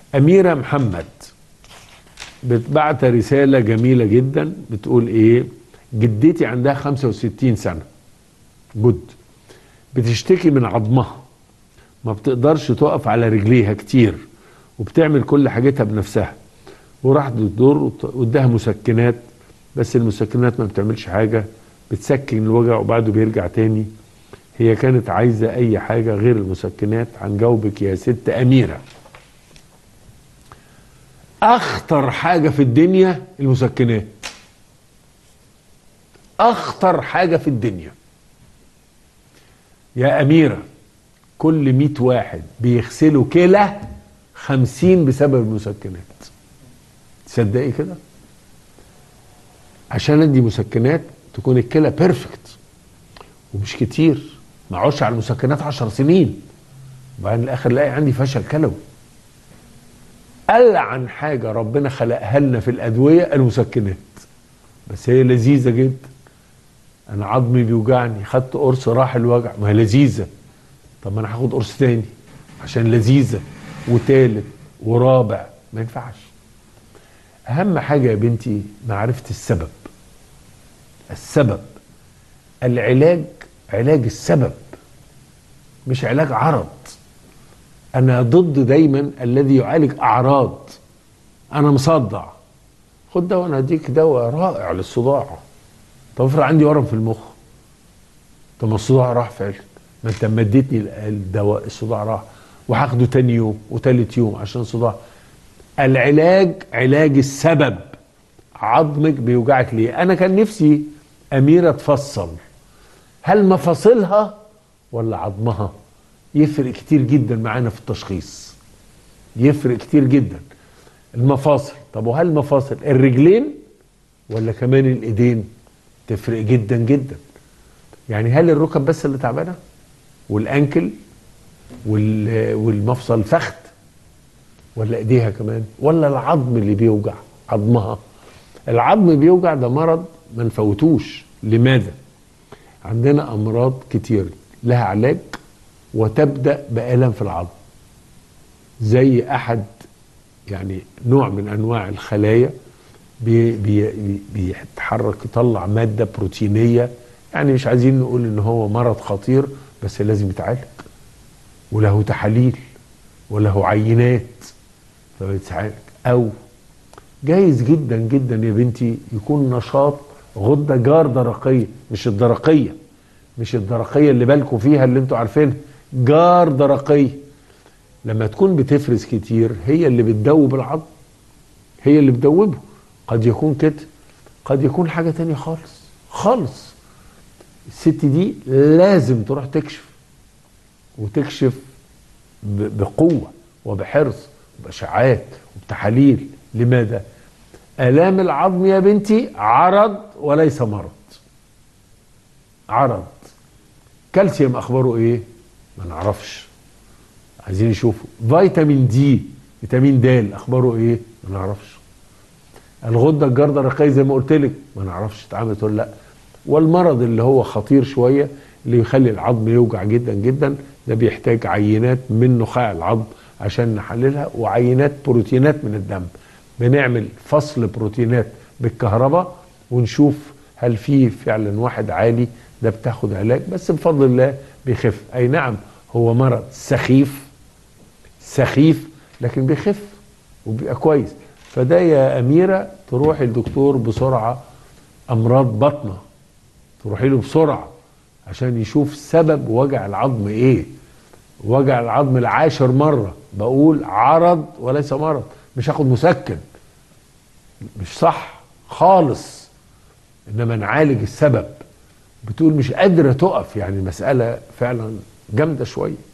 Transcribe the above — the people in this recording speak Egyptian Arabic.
أميرة محمد بتبعت رسالة جميلة جدا بتقول إيه جدتي عندها 65 سنة جد بتشتكي من عظمها ما بتقدرش تقف على رجليها كتير وبتعمل كل حاجتها بنفسها وراحت للدور واداها مسكنات بس المسكنات ما بتعملش حاجة بتسكن الوجع وبعده بيرجع تاني هي كانت عايزة أي حاجة غير المسكنات هنجاوبك يا ست أميرة أخطر حاجة في الدنيا المسكنات أخطر حاجة في الدنيا يا أميرة كل مئة واحد بيغسلوا كلى خمسين بسبب المسكنات تصدقي كده عشان ادي مسكنات تكون الكلى بيرفكت ومش كتير ما اقعدش على المسكنات عشر سنين وبعدين الاخر الاقي عندي فشل كلوي ألعن حاجة ربنا خلقها لنا في الأدوية المسكنات بس هي لذيذة جدا أنا عظمي بيوجعني خدت قرص راح الوجع ما هي لذيذة طب ما أنا هاخد قرص تاني عشان لذيذة وتالت ورابع ما ينفعش أهم حاجة يا بنتي معرفة السبب السبب العلاج علاج السبب مش علاج عرض انا ضد دايما الذي يعالج اعراض انا مصدع خد دواء انا هديك دواء رائع للصداع طب افرض عندي ورم في المخ طب ما الصداع راح فعلا ما انت لما اديتني الدواء الصداع راح وهاخده تاني يوم وتالت يوم عشان صداع العلاج علاج السبب عظمك بيوجعك ليه انا كان نفسي اميره تفصل هل مفاصلها ولا عظمها يفرق كتير جدا معانا في التشخيص يفرق كتير جدا المفاصل طب وهل المفاصل الرجلين ولا كمان الايدين تفرق جدا جدا يعني هل الركب بس اللي تعبانه والانكل وال- والمفصل الفخذ ولا ايديها كمان ولا العظم اللي بيوجع عظمها العظم بيوجع ده مرض ما نفوتوش لماذا عندنا امراض كتير لها علاج وتبدا بالم في العظم زي احد يعني نوع من انواع الخلايا بي بي بي- بيتحرك يطلع ماده بروتينيه يعني مش عايزين نقول ان هو مرض خطير بس لازم يتعالج وله تحاليل وله عينات فبيتعالج او جايز جدا جدا يا بنتي يكون نشاط غده جار درقيه مش الدرقيه مش الدرقيه اللي بالكم فيها اللي انتوا عارفينها جار درقيه لما تكون بتفرز كتير هي اللي بتدوب العظم هي اللي بتدوبه قد يكون كده قد يكون حاجه تانية خالص خالص الست دي لازم تروح تكشف وتكشف ب- بقوه وبحرص وباشعاعات وبتحاليل لماذا؟ الام العظم يا بنتي عرض وليس مرض عرض كالسيوم اخباره ايه؟ ما نعرفش عايزين نشوفه فيتامين دي فيتامين د اخباره ايه؟ ما نعرفش الغده الجرده الرقيقيه زي ما قلت لك ما نعرفش اتعملت ولا لا والمرض اللي هو خطير شويه اللي يخلي العظم يوجع جدا جدا ده بيحتاج عينات من نخاع العظم عشان نحللها وعينات بروتينات من الدم بنعمل فصل بروتينات بالكهرباء ونشوف هل في فعلا واحد عالي ده بتاخد علاج بس بفضل الله بيخف اي نعم هو مرض سخيف سخيف لكن بيخف وبيبقى كويس فده يا أميرة تروحي الدكتور بسرعة أمراض بطنة تروحي له بسرعة عشان يشوف سبب وجع العظم إيه وجع العظم العاشر مرة بقول عرض وليس مرض مش هاخد مسكن مش صح خالص انما نعالج السبب بتقول مش قادرة تقف يعني مسألة فعلا جامدة شوية